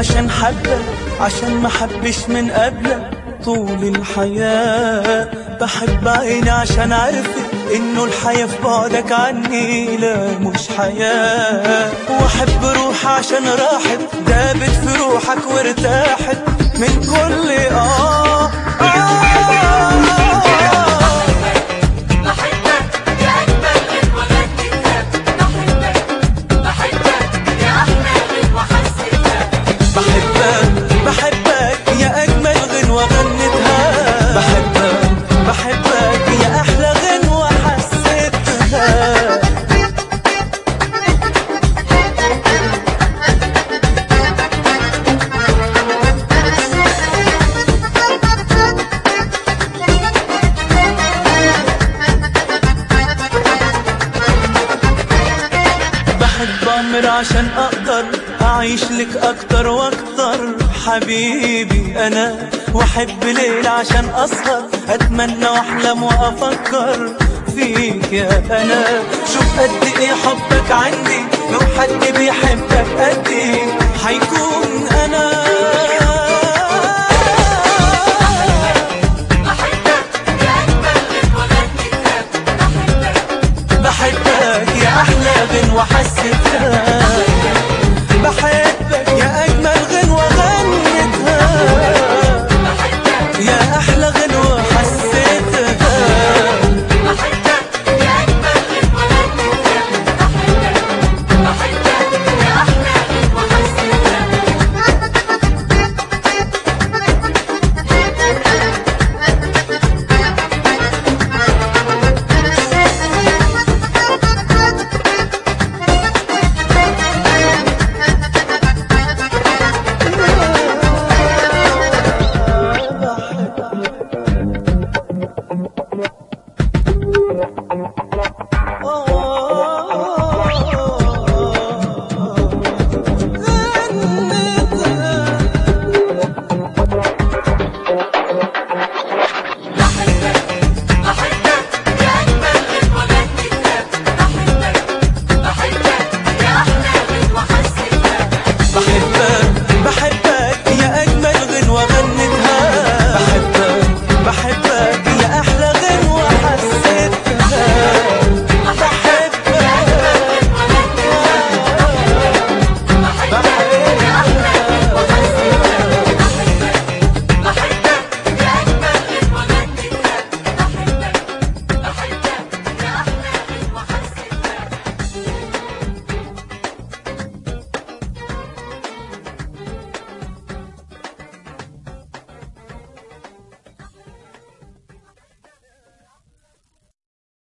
عشان حبك عشان ما حبش من قبلك طول الحياة بحب عيني عشان عرفت انه الحياة في بعدك عني لا مش حياة واحب روح عشان راحت دابت في روحك وارتاحت من كل اه, آه بحبك يا أجمل غنوة غنيتها بحبك بحبك يا أحلى غنوة حسيتها بحبك بحبك يا أجمل غنوة غنتها بحبك بحبك يا أحلى غنوة حسيتها بحب أمر عشان أقدر أعيش لك أكتر وأكتر حبيبي أنا وأحب ليل عشان أسهر أتمنى وأحلم وأفكر فيك يا أنا شوف قد إيه حبك عندي لو حد بيحبك قدي حيكون أنا